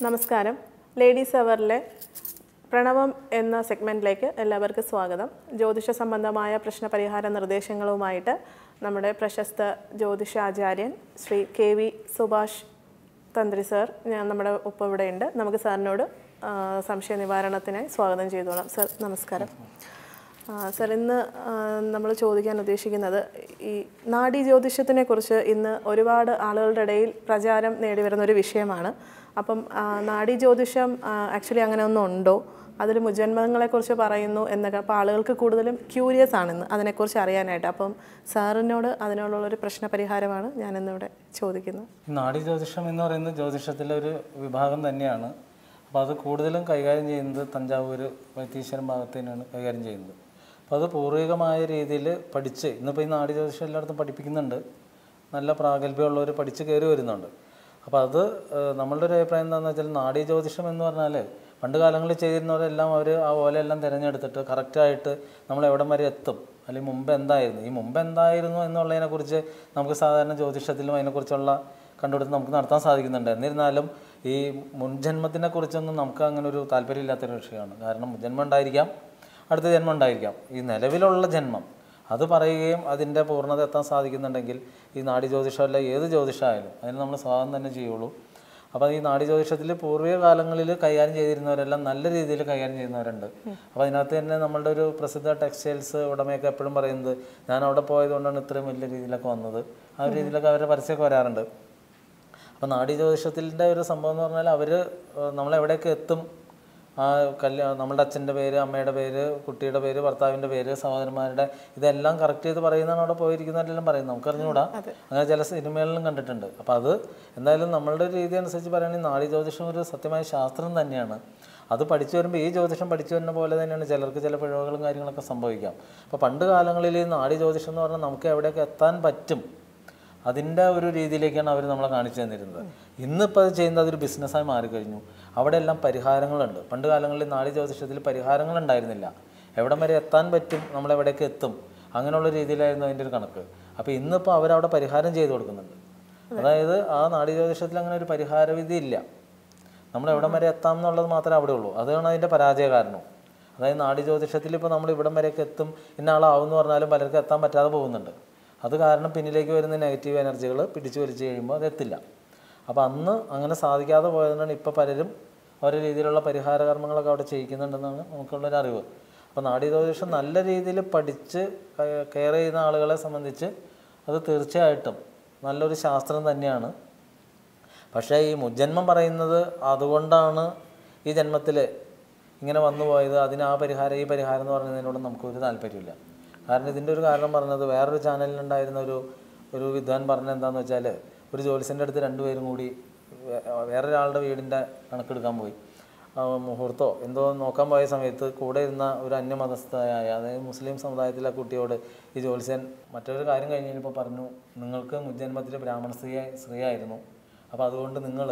നമസ്കാരം ലേഡീസ് അവറിലെ പ്രണവം എന്ന സെഗ്മെൻറ്റിലേക്ക് എല്ലാവർക്കും സ്വാഗതം ജ്യോതിഷ സംബന്ധമായ പ്രശ്നപരിഹാര നിർദ്ദേശങ്ങളുമായിട്ട് നമ്മുടെ പ്രശസ്ത ജ്യോതിഷാചാര്യൻ Shri K V Subhash Tantri sir ഞാൻ നമ്മുടെ ഒപ്പം ഇവിടെയുണ്ട് നമുക്ക് സാറിനോട് ആ, സംശയ നിവാരണത്തിനായി സ്വാഗതം ചെയ്തോളാം സാർ നമസ്കാരം ആ, സാർ ഇന്ന് നമ്മൾ ചോദിക്കാൻ ഉദ്ദേശിക്കുന്നത് ഈ നാഡീ ജ്യോതിഷത്തിനെ കുറിച്ച് ഇന്ന് ഒരുപാട് ആളുകളുടെ ഇടയിൽ പ്രചാരം നേടി വരുന്ന ഒരു വിഷയമാണ് അപ്പം ആ, നാഡീ ജ്യോതിഷം ആക്ച്വലി അങ്ങനെ ഒന്നും ഉണ്ടോ അതിൽ മുജന്മങ്ങളെക്കുറിച്ച് പറയുന്നു എന്നൊക്കെ അപ്പോൾ ആളുകൾക്ക് കൂടുതലും ക്യൂരിയസ് ആണെന്ന് അതിനെക്കുറിച്ച് അറിയാനായിട്ട് അപ്പം സാറിനോട് അതിനുള്ളൊരു പ്രശ്നപരിഹാരമാണ് ഞാനിന്നിവിടെ ചോദിക്കുന്നത് നാഡി ജ്യോതിഷം എന്ന് പറയുന്നത് ജ്യോതിഷത്തിലെ ഒരു വിഭാഗം തന്നെയാണ് അപ്പോൾ അത് കൂടുതലും കൈകാര്യം ചെയ്യുന്നത് തഞ്ചാവൂർ വൈത്തീശ്വരം ഭാഗത്ത് തന്നെയാണ് കൈകാര്യം ചെയ്യുന്നത് അപ്പോൾ അത് പൂർവികമായ രീതിയിൽ പഠിച്ച് ഇന്നിപ്പോൾ ഈ നാഡി ജ്യോതിഷം എല്ലായിടത്തും പഠിപ്പിക്കുന്നുണ്ട് നല്ല പ്രാഗൽഭ്യമുള്ളവർ പഠിച്ച് കയറി വരുന്നുണ്ട് അപ്പോൾ അത് ഏഹ്, നമ്മളുടെ ഒരു അഭിപ്രായം എന്താണെന്ന് വെച്ചാൽ നാഡി ജ്യോതിഷം എന്ന് പറഞ്ഞാൽ പണ്ട് കാലങ്ങളിൽ ചെയ്തിരുന്നവരെല്ലാം അവർ ആ ഓലയെല്ലാം തിരഞ്ഞെടുത്തിട്ട് കറക്റ്റായിട്ട് നമ്മൾ എവിടം വരെ എത്തും അല്ലെങ്കിൽ മുമ്പ് എന്തായിരുന്നു ഈ മുമ്പ് എന്തായിരുന്നു എന്നുള്ളതിനെക്കുറിച്ച് നമുക്ക് സാധാരണ ജ്യോതിഷത്തിലും അതിനെക്കുറിച്ചുള്ള കണ്ടുപിടുത്തം നമുക്ക് നടത്താൻ സാധിക്കുന്നുണ്ട് എന്നിരുന്നാലും ഈ മുൻജന്മത്തിനെ കുറിച്ചൊന്നും നമുക്ക് അങ്ങനെ ഒരു താല്പര്യമില്ലാത്തൊരു വിഷയമാണ് കാരണം മുൻജന്മം ഉണ്ടായിരിക്കാം അടുത്ത ജന്മം ഉണ്ടായിരിക്കാം ഈ നിലവിലുള്ള ജന്മം അത് പറയുകയും അതിൻ്റെ പൂർണ്ണത എത്താൻ സാധിക്കുന്നുണ്ടെങ്കിൽ ഈ നാഡി ജ്യോതിഷമല്ല ഏത് ജ്യോതിഷമായാലും അതിന് നമ്മൾ സ്വാഗതം തന്നെ ചെയ്യുള്ളൂ അപ്പോൾ ഈ നാഡി ജ്യോതിഷത്തിൽ പൂർവിക കാലങ്ങളിൽ കൈകാര്യം ചെയ്തിരുന്നവരെല്ലാം നല്ല രീതിയിൽ കൈകാര്യം ചെയ്യുന്നവരുണ്ട് അപ്പോൾ അതിനകത്ത് തന്നെ നമ്മളുടെ ഒരു പ്രസിദ്ധ ടെക്സ്റ്റൈൽസ് ഉടമയൊക്കെ എപ്പോഴും പറയുന്നത് ഞാൻ അവിടെ പോയതുകൊണ്ടാണ് ഇത്രയും വലിയ രീതിയിലൊക്കെ വന്നത് ആ ഒരു രീതിയിലൊക്കെ അവരുടെ പരസ്യമൊക്കെ വരാറുണ്ട് അപ്പോൾ നാഡി ജ്യോതിഷത്തിൻ്റെ ഒരു സംഭവം എന്ന് പറഞ്ഞാൽ അവർ നമ്മളെവിടെയൊക്കെ എത്തും ആ കല്യാ നമ്മളുടെ അച്ഛൻ്റെ പേര് അമ്മയുടെ പേര് കുട്ടിയുടെ പേര് ഭർത്താവിൻ്റെ പേര് സഹോദരന്മാരുടെ ഇതെല്ലാം കറക്റ്റ് ചെയ്ത് പറയുന്നതാണ് അവിടെ പോയിരിക്കുന്നവരെല്ലാം പറയുന്നത് നമുക്കറിഞ്ഞുകൂടാ അങ്ങനെ ചില സിനിമകളിലും കണ്ടിട്ടുണ്ട് അപ്പോൾ അത് എന്തായാലും നമ്മളുടെ ഒരു രീതി അനുസരിച്ച് പറയുകയാണെങ്കിൽ നാഡി ജ്യോതിഷം ഒരു സത്യമായ ശാസ്ത്രം തന്നെയാണ് അത് പഠിച്ചു വരുമ്പോൾ ഈ ജ്യോതിഷം പഠിച്ചു വരുന്ന പോലെ തന്നെയാണ് ചിലർക്ക് ചില പിഴവുകളും കാര്യങ്ങളൊക്കെ സംഭവിക്കാം അപ്പോൾ പണ്ട് കാലങ്ങളിൽ ഈ നാഡി ജ്യോതിഷം എന്ന് പറഞ്ഞാൽ നമുക്ക് എവിടെയൊക്കെ എത്താൻ പറ്റും അതിൻ്റെ ഒരു രീതിയിലേക്കാണ് അവർ നമ്മളെ കാണിച്ചു തന്നിരുന്നത് ഇന്നിപ്പോൾ അത് ചെയ്യുന്നത് അതൊരു ബിസിനസ്സായി മാറിക്കഴിഞ്ഞു അവിടെ എല്ലാം പരിഹാരങ്ങളുണ്ട് പണ്ട് കാലങ്ങളിൽ നാടി ജ്യോതിഷത്തിൽ പരിഹാരങ്ങൾ ഉണ്ടായിരുന്നില്ല എവിടം വരെ എത്താൻ പറ്റും നമ്മളെവിടേക്ക് എത്തും അങ്ങനെയുള്ള രീതിയിലായിരുന്നു അതിൻ്റെ ഒരു കണക്ക് അപ്പോൾ ഇന്നിപ്പോൾ അവരവിടെ പരിഹാരം ചെയ്തു കൊടുക്കുന്നുണ്ട് അതായത് ആ നാടി ജ്യോതിഷത്തിൽ അങ്ങനെ ഒരു പരിഹാരവിധി ഇല്ല നമ്മൾ എവിടം വരെ എത്താം എന്നുള്ളത് മാത്രമേ അവിടെ ഉള്ളൂ അതാണ് അതിൻ്റെ പരാജയ കാരണം അതായത് നാടി ജ്യോതിഷത്തിൽ ഇപ്പോൾ നമ്മൾ ഇവിടം വരെയൊക്കെ എത്തും ഇന്ന ആളാവും എന്ന് പറഞ്ഞാലും പലർക്കും എത്താൻ പറ്റാതെ പോകുന്നുണ്ട് അത് കാരണം പിന്നിലേക്ക് വരുന്ന നെഗറ്റീവ് എനർജികൾ പിടിച്ചു വലിച്ചു കഴിയുമ്പോൾ അത് എത്തില്ല അപ്പോൾ അന്ന് അങ്ങനെ സാധിക്കാതെ പോയതുകൊണ്ടാണ് ഇപ്പോൾ പലരും ഓരോ രീതിയിലുള്ള പരിഹാര കർമ്മങ്ങളൊക്കെ അവിടെ ചെയ്യിക്കുന്നുണ്ടെന്നാണ് നമുക്കുള്ളൊരു അറിവ് അപ്പോൾ നാഡീ ജ്യോതിഷം നല്ല രീതിയിൽ പഠിച്ച് കെയർ ചെയ്യുന്ന ആളുകളെ സംബന്ധിച്ച് അത് തീർച്ചയായിട്ടും നല്ലൊരു ശാസ്ത്രം തന്നെയാണ് പക്ഷേ ഈ മുജ്ജന്മം പറയുന്നത് അതുകൊണ്ടാണ് ഈ ജന്മത്തിൽ ഇങ്ങനെ വന്നു പോയത് അതിന് ആ പരിഹാരം ഈ പരിഹാരം എന്ന് പറയുന്നതിനോട് നമുക്കൊരു താല്പര്യമില്ല കാരണം ഇതിൻ്റെ ഒരു കാരണം പറഞ്ഞത് വേറൊരു ചാനലിലുണ്ടായിരുന്ന ഒരു ഒരു വിദ്വാൻ പറഞ്ഞത് എന്താണെന്ന് വെച്ചാൽ ഒരു ജോലിസിൻ്റെ അടുത്ത് രണ്ടുപേരും കൂടി വേ- വേറൊരാളുടെ വീടിൻ്റെ കണക്കെടുക്കാൻ പോയി ആ, മുഹൂർത്തോ എന്തോ നോക്കാൻ പോയ സമയത്ത് കൂടെ ഇരുന്ന ഒരു അന്യമതസ്ഥയായ അതായത് മുസ്ലിം സമുദായത്തിലെ കുട്ടിയോട് ഈ ജോത്സ്യൻ മറ്റൊരു കാര്യം കഴിഞ്ഞ് കഴിഞ്ഞപ്പോൾ പറഞ്ഞു നിങ്ങൾക്ക് മുജ്ജന്മത്തിൽ ബ്രാഹ്മണ സ്ത്രീ സ്ത്രീയായിരുന്നു അപ്പോൾ അതുകൊണ്ട് നിങ്ങൾ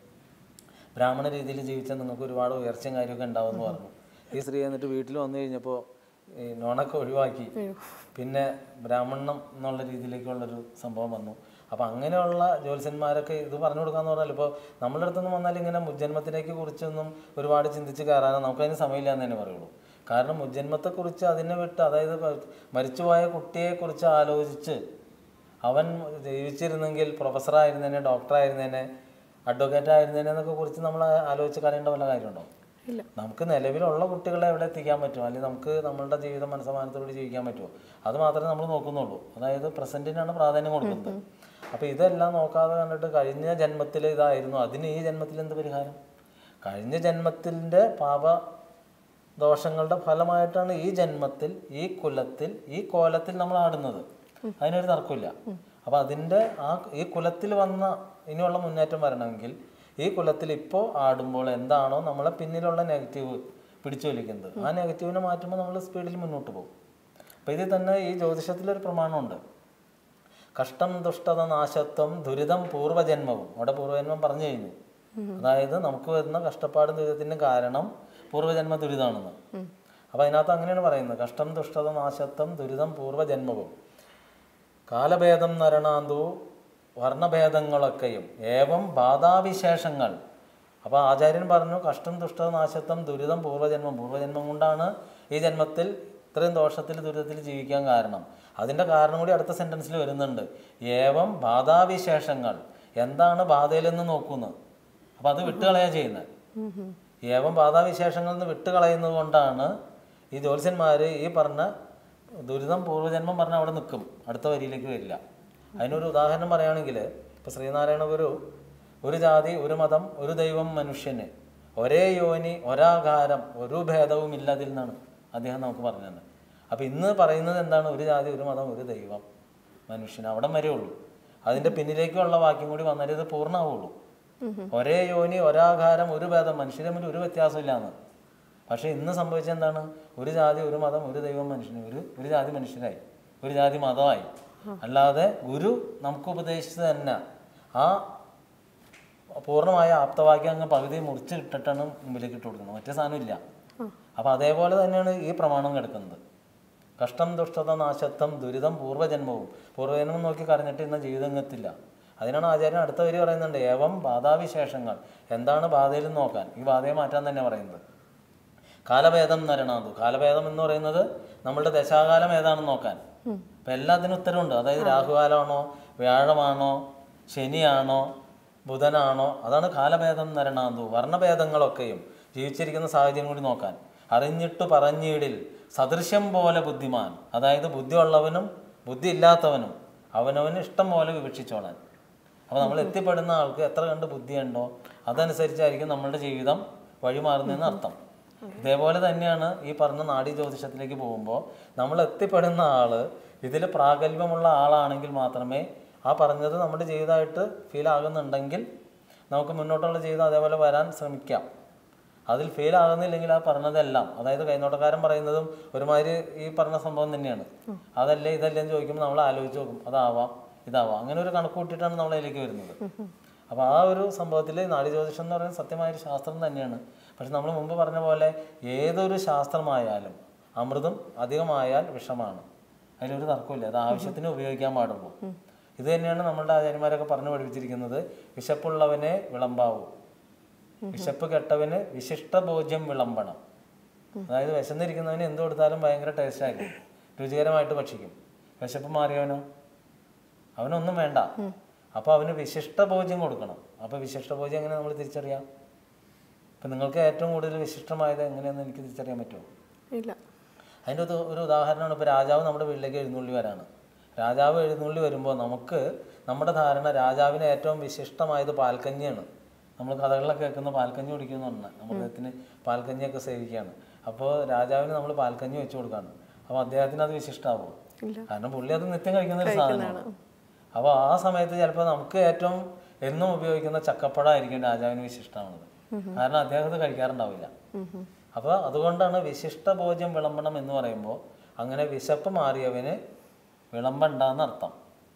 ബ്രാഹ്മണ രീതിയിൽ ജീവിച്ചാൽ നിങ്ങൾക്ക് ഒരുപാട് ഉയർച്ചയും കാര്യമൊക്കെ ഉണ്ടാവുമെന്ന് പറഞ്ഞു ഈ സ്ത്രീ എന്നിട്ട് വീട്ടിൽ വന്നു കഴിഞ്ഞപ്പോൾ ഈ നോണൊക്കെ ഒഴിവാക്കി പിന്നെ ബ്രാഹ്മണം എന്നുള്ള രീതിയിലേക്കുള്ളൊരു സംഭവം വന്നു അപ്പോൾ അങ്ങനെയുള്ള ജ്യോത്സ്യന്മാരൊക്കെ ഇത് പറഞ്ഞു കൊടുക്കാന്ന് പറഞ്ഞാൽ ഇപ്പോൾ നമ്മളുടെ അടുത്തൊന്നും വന്നാൽ ഇങ്ങനെ മുജ്ജന്മത്തിലേക്ക് കുറിച്ചൊന്നും ഒരുപാട് ചിന്തിച്ച് കയറാനോ നമുക്കതിന് സമയമില്ല എന്ന് തന്നെ പറയുള്ളൂ കാരണം മുജ്ജന്മത്തെക്കുറിച്ച് അതിനെ വിട്ട് അതായത് പ- മരിച്ചുപോയ കുട്ടിയെക്കുറിച്ച് ആലോചിച്ച് അവൻ ജീവിച്ചിരുന്നെങ്കിൽ പ്രൊഫസറായിരുന്നേനെ ഡോക്ടറായിരുന്നേനെ അഡ്വക്കേറ്റ് ആയിരുന്നേനെ എന്നൊക്കെ കുറിച്ച് നമ്മൾ ആലോചിച്ച് കരയേണ്ട വല്ല കാര്യമുണ്ടോ ഇല്ല നമുക്ക് നിലവിലുള്ള കുട്ടികളെ എവിടെ എത്തിക്കാൻ പറ്റും അല്ലെങ്കിൽ നമുക്ക് നമ്മളുടെ ജീവിതം മനസ്സമാനത്തോടെ ജീവിക്കാൻ പറ്റുമോ അത് മാത്രമേ നമ്മൾ നോക്കുന്നുള്ളൂ അതായത് പ്രസൻറ്റിനാണ് പ്രാധാന്യം കൊടുക്കുന്നത് അപ്പോൾ ഇതെല്ലാം നോക്കാതെ കണ്ടിട്ട് കഴിഞ്ഞ ജന്മത്തിൽ ഇതായിരുന്നു അതിന് ഈ ജന്മത്തിൽ എന്ത് പരിഹാരം കഴിഞ്ഞ ജന്മത്തിൻ്റെ പാപ ദോഷങ്ങളുടെ ഫലമായിട്ടാണ് ഈ ജന്മത്തിൽ ഈ കുലത്തിൽ ഈ കോലത്തിൽ നമ്മൾ ആടുന്നത് അതിനൊരു തർക്കമില്ല അപ്പോൾ അതിൻ്റെ ആ ഈ കുലത്തിൽ വന്ന ഇനിയുള്ള മുന്നേറ്റം വരണമെങ്കിൽ ഈ കുലത്തിൽ ഇപ്പോൾ ആടുമ്പോൾ എന്താണോ നമ്മളെ പിന്നിലുള്ള നെഗറ്റീവ് പിടിച്ചു വലിക്കുന്നത് ആ നെഗറ്റീവിനെ മാറ്റുമ്പോൾ നമ്മൾ സ്പീഡിൽ മുന്നോട്ട് പോകും അപ്പോൾ ഇതിൽ തന്നെ ഈ ജ്യോതിഷത്തിലൊരു പ്രമാണമുണ്ട് കഷ്ടം ദുഷ്ടത നാശത്വം ദുരിതം പൂർവ്വജന്മവും അവിടെ പൂർവ്വജന്മം പറഞ്ഞു കഴിഞ്ഞു അതായത് നമുക്ക് വരുന്ന കഷ്ടപ്പാടും ദുരിതത്തിൻ്റെ കാരണം പൂർവ്വജന്മ ദുരിതമാണെന്ന് അപ്പോൾ അതിനകത്ത് അങ്ങനെയാണ് പറയുന്നത് കഷ്ടം ദുഷ്ടത നാശത്വം ദുരിതം പൂർവ്വജന്മവും കാലഭേദം നരണാന്തു വർണ്ണഭേദങ്ങളൊക്കെയും ഏവം ബാധാവിശേഷങ്ങൾ അപ്പോൾ ആചാര്യൻ പറഞ്ഞു കഷ്ടം ദുഷ്ട നാശത്വം ദുരിതം പൂർവ്വജന്മം പൂർവ്വജന്മം കൊണ്ടാണ് ഈ ജന്മത്തിൽ ഇത്രയും ദോഷത്തിൽ ദുരിതത്തിൽ ജീവിക്കാൻ കാരണം അതിൻ്റെ കാരണം കൂടി അടുത്ത സെൻറ്റൻസിൽ വരുന്നുണ്ട് ഏവം ബാധാവിശേഷങ്ങൾ എന്താണ് ബാധയിലെന്ന് നോക്കുന്നു അപ്പോൾ അത് വിട്ടുകളയാ ചെയ്യുന്നത് ഏവം ബാധാവിശേഷങ്ങളിൽ നിന്ന് വിട്ടുകളയുന്നത് കൊണ്ടാണ് ഈ ജ്യോത്സ്യന്മാർ ഈ പറഞ്ഞ ദുരിതം പൂർവ്വജന്മം പറഞ്ഞ അവിടെ നിൽക്കും അടുത്ത വരിയിലേക്ക് വരില്ല അതിനൊരു ഉദാഹരണം പറയുകയാണെങ്കിൽ ഇപ്പോൾ ശ്രീനാരായണ ഗുരു ഒരു ജാതി ഒരു മതം ഒരു ദൈവം മനുഷ്യന് ഒരേ യോനി ഒരാകാരം ഒരു ഭേദവും ഇല്ലതിൽ നിന്നാണ് അദ്ദേഹം നമുക്ക് പറഞ്ഞത് അപ്പോൾ ഇന്ന് പറയുന്നത് എന്താണ് ഒരു ജാതി ഒരു മതം ഒരു ദൈവം മനുഷ്യന് അവിടം വരെ ഉള്ളൂ അതിൻ്റെ പിന്നിലേക്കുള്ള വാക്യം കൂടി വന്നാലേ ഇത് പൂർണ്ണമാവുള്ളൂ ഒരേ യോനി ഒരാകാരം ഒരു ഭേദം മനുഷ്യരെ തമ്മിൽ ഒരു വ്യത്യാസമില്ലാന്ന് പക്ഷേ ഇന്ന് സംഭവിച്ചത് എന്താണ് ഒരു ജാതി ഒരു മതം ഒരു ദൈവം മനുഷ്യന് ഒരു ഒരു ജാതി മനുഷ്യരായി ഒരു ജാതി മതമായി അല്ലാതെ ഗുരു നമുക്ക് ഉപദേശിച്ചത് തന്നെ ആ പൂർണ്ണമായ ആപ്തവാക്യം അങ്ങ് പകുതി മുറിച്ചിട്ടിട്ടാണ് മുമ്പിലേക്ക് ഇട്ട് കൊടുക്കുന്നത് മറ്റേ സാധനമില്ല അപ്പോൾ അതേപോലെ തന്നെയാണ് ഈ പ്രമാണം കിടക്കുന്നത് കഷ്ടം ദുഷ്ടത നാശത്വം ദുരിതം പൂർവ്വജന്മവും പൂർവ്വജന്മം നോക്കി കരഞ്ഞിട്ട് ഇന്ന് ജീവിതം എത്തില്ല അതിനാണ് ആചാര്യൻ അടുത്ത വരി പറയുന്നുണ്ട് ഏവം ബാധാവിശേഷങ്ങൾ എന്താണ് ബാധയിൽ നിന്ന് നോക്കാൻ ഈ ബാധയെ മാറ്റാൻ തന്നെ പറയുന്നത് കാലഭേദം നരണാതു കാലഭേദം എന്ന് പറയുന്നത് നമ്മളുടെ ദശാകാലം ഏതാണെന്ന് നോക്കാൻ അപ്പം എല്ലാത്തിനും ഉത്തരവുണ്ട് അതായത് രാഹുകാലമാണോ വ്യാഴമാണോ ശനിയാണോ ബുധനാണോ അതാണ് കാലഭേദം നരണാതു വർണ്ണഭേദങ്ങളൊക്കെയും ജീവിച്ചിരിക്കുന്ന സാഹചര്യം കൂടി നോക്കാൻ അറിഞ്ഞിട്ട് പറഞ്ഞിടിൽ സദൃശ്യം പോലെ ബുദ്ധിമാൻ അതായത് ബുദ്ധിയുള്ളവനും ബുദ്ധി ഇല്ലാത്തവനും അവനവന് ഇഷ്ടം പോലെ വിവക്ഷിച്ചോളാൻ അപ്പോൾ നമ്മൾ എത്തിപ്പെടുന്ന ആൾക്ക് എത്ര കണ്ട് ബുദ്ധിയുണ്ടോ അതനുസരിച്ചായിരിക്കും നമ്മളുടെ ജീവിതം വഴിമാറുന്നതെന്ന് അർത്ഥം ഇതേപോലെ തന്നെയാണ് ഈ പറഞ്ഞ നാഡീ ജ്യോതിഷത്തിലേക്ക് പോകുമ്പോൾ നമ്മൾ എത്തിപ്പെടുന്ന ആള് ഇതിൽ പ്രാഗൽഭ്യമുള്ള ആളാണെങ്കിൽ മാത്രമേ ആ പറഞ്ഞത് നമ്മുടെ ജീവിതമായിട്ട് ഫീൽ ആകുന്നുണ്ടെങ്കിൽ നമുക്ക് മുന്നോട്ടുള്ള ജീവിതം അതേപോലെ വരാൻ ശ്രമിക്കാം അതിൽ ഫെയിൽ ആകുന്നില്ലെങ്കിൽ ആ പറഞ്ഞതെല്ലാം അതായത് കൈനോട്ടക്കാരൻ പറയുന്നതും ഒരുമാതിരി ഈ പറഞ്ഞ സംഭവം തന്നെയാണ് അതല്ലേ ഇതല്ലേ എന്ന് ചോദിക്കുമ്പോൾ നമ്മൾ ആലോചിച്ച് നോക്കും അതാവാം ഇതാവാം അങ്ങനെ ഒരു കണക്ക് കൂട്ടിയിട്ടാണ് നമ്മൾ അതിലേക്ക് വരുന്നത് അപ്പോൾ ആ ഒരു സംഭവത്തിൽ നാഡി ജ്യോതിഷം എന്ന് പറയുന്നത് സത്യമായൊരു ശാസ്ത്രം തന്നെയാണ് പക്ഷെ നമ്മൾ മുമ്പ് പറഞ്ഞ പോലെ ഏതൊരു ശാസ്ത്രമായാലും അമൃതം അധികമായാൽ വിഷമാണ് അതിലൊരു തർക്കമില്ല അത് ആവശ്യത്തിന് ഉപയോഗിക്കാൻ പാടുള്ളൂ ഇത് തന്നെയാണ് നമ്മളുടെ ആചാര്യന്മാരൊക്കെ പറഞ്ഞു പഠിപ്പിച്ചിരിക്കുന്നത് വിശപ്പുള്ളവനെ വിളമ്പാവൂ വിശപ്പ് കെട്ടവന് വിശിഷ്ട ഭോജ്യം വിളമ്പണം അതായത് വിശന്നിരിക്കുന്നവന് എന്ത് കൊടുത്താലും ഭയങ്കര ടേസ്റ്റ് ആയിരിക്കും രുചികരമായിട്ട് ഭക്ഷിക്കും വിശപ്പ് മാറിയവനോ അവനൊന്നും വേണ്ട അപ്പോൾ അവന് വിശിഷ്ട ഭോജ്യം കൊടുക്കണം അപ്പോൾ വിശിഷ്ട ഭോജ്യം എങ്ങനെ നമ്മൾ തിരിച്ചറിയാം ഇപ്പം നിങ്ങൾക്ക് ഏറ്റവും കൂടുതൽ വിശിഷ്ടമായത് എങ്ങനെയെന്ന് എനിക്ക് തിരിച്ചറിയാൻ പറ്റുമോ ഇല്ല അതിൻ്റെ ഒരു ഒരു ഉദാഹരണമാണ് ഇപ്പോൾ രാജാവ് നമ്മുടെ വീട്ടിലേക്ക് എഴുന്നള്ളി വരാണ് രാജാവ് എഴുന്നള്ളി വരുമ്പോൾ നമുക്ക് നമ്മുടെ ധാരണ രാജാവിന് ഏറ്റവും വിശിഷ്ടമായത് പാൽക്കഞ്ഞിയാണ് നമ്മൾ കഥകളിലൊക്കെ കേൾക്കുന്ന പാൽക്കഞ്ഞി കുടിക്കുന്നു പറഞ്ഞാൽ നമ്മുടെ അദ്ദേഹത്തിന് പാൽക്കഞ്ഞിയൊക്കെ സേവിക്കുകയാണ് അപ്പോൾ രാജാവിന് നമ്മൾ പാൽക്കഞ്ഞി വെച്ച് കൊടുക്കുകയാണ് അപ്പോൾ അദ്ദേഹത്തിന് അത് വിശിഷ്ടമാവും ഇല്ല കാരണം പുള്ളി അത് നിത്യം കഴിക്കുന്ന ഒരു സാധനമാണ് അപ്പോൾ ആ സമയത്ത് ചിലപ്പോൾ നമുക്ക് ഏറ്റവും എന്നും ഉപയോഗിക്കുന്ന ചക്കപ്പഴമായിരിക്കും രാജാവിന് വിശിഷ്ടമാണത് കാരണം അദ്ദേഹം അത് കഴിക്കാറുണ്ടാവില്ല അപ്പോൾ അതുകൊണ്ടാണ് വിശിഷ്ട ഭോജ്യം വിളമ്പണം എന്ന് പറയുമ്പോൾ അങ്ങനെ വിശപ്പ് മാറിയവന് വിളമ്പണ്ടെന്ന് അർത്ഥം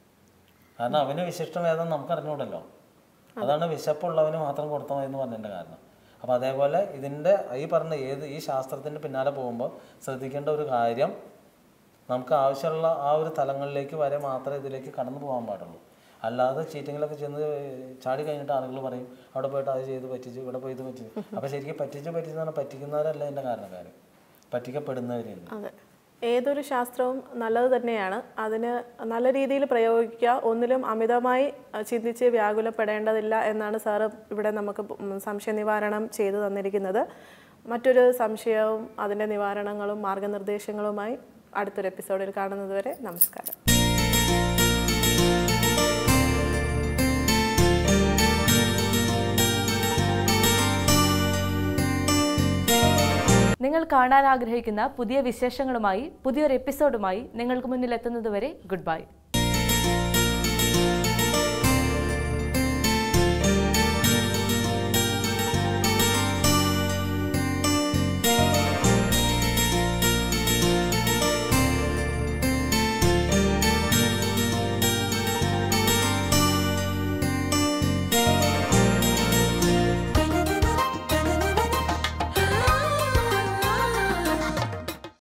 കാരണം അവന് വിശിഷ്ടം ഏതെന്ന് നമുക്ക് അറിഞ്ഞൂടല്ലോ അതാണ് വിശപ്പുള്ളവന് മാത്രം കൊടുത്താൽ മതി എന്ന് പറഞ്ഞതിൻ്റെ കാരണം അപ്പോൾ അതേപോലെ ഇതിൻ്റെ ഈ പറഞ്ഞ ഏത് ഈ ശാസ്ത്രത്തിൻ്റെ പിന്നാലെ പോകുമ്പോൾ ശ്രദ്ധിക്കേണ്ട ഒരു കാര്യം നമുക്ക് ആവശ്യമുള്ള ആ ഒരു തലങ്ങളിലേക്ക് വരെ മാത്രമേ ഇതിലേക്ക് കടന്നു പോകാൻ പാടുള്ളൂ അല്ലാതെ ചീറ്റിങ്ങിലൊക്കെ ചെന്ന് ചാടി കഴിഞ്ഞിട്ട് ആളുകൾ പറയും അവിടെ പോയിട്ട് അത് ചെയ്ത് പറ്റിച്ചു ഇവിടെ പോയി ഇത് പറ്റിച്ചു അപ്പോൾ ശരിക്കും പറ്റിച്ചു പറ്റിച്ചു എന്ന് പറഞ്ഞാൽ പറ്റിക്കുന്നവരല്ല ഇതിൻ്റെ കാരണക്കാർ പറ്റിക്കപ്പെടുന്നവരാണ് അതെ ഏതൊരു ശാസ്ത്രവും നല്ലത് തന്നെയാണ് അതിന് നല്ല രീതിയിൽ പ്രയോഗിക്കുക ഒന്നിലും അമിതമായി അഹ്, ചിന്തിച്ച് വ്യാകുലപ്പെടേണ്ടതില്ല എന്നാണ് സാറ് ഇവിടെ നമുക്ക് ഉം, സംശയ നിവാരണം ചെയ്തു തന്നിരിക്കുന്നത് മറ്റൊരു സംശയവും അതിൻ്റെ നിവാരണങ്ങളും മാർഗനിർദ്ദേശങ്ങളുമായി അടുത്തൊരു എപ്പിസോഡിൽ കാണുന്നതുവരെ നമസ്കാരം നിങ്ങൾ കാണാൻ ആഗ്രഹിക്കുന്ന പുതിയ വിശേഷങ്ങളുമായി പുതിയൊരു എപ്പിസോഡുമായി നിങ്ങൾക്ക് മുന്നിൽ എത്തുന്നതുവരെ ഗുഡ് ബൈ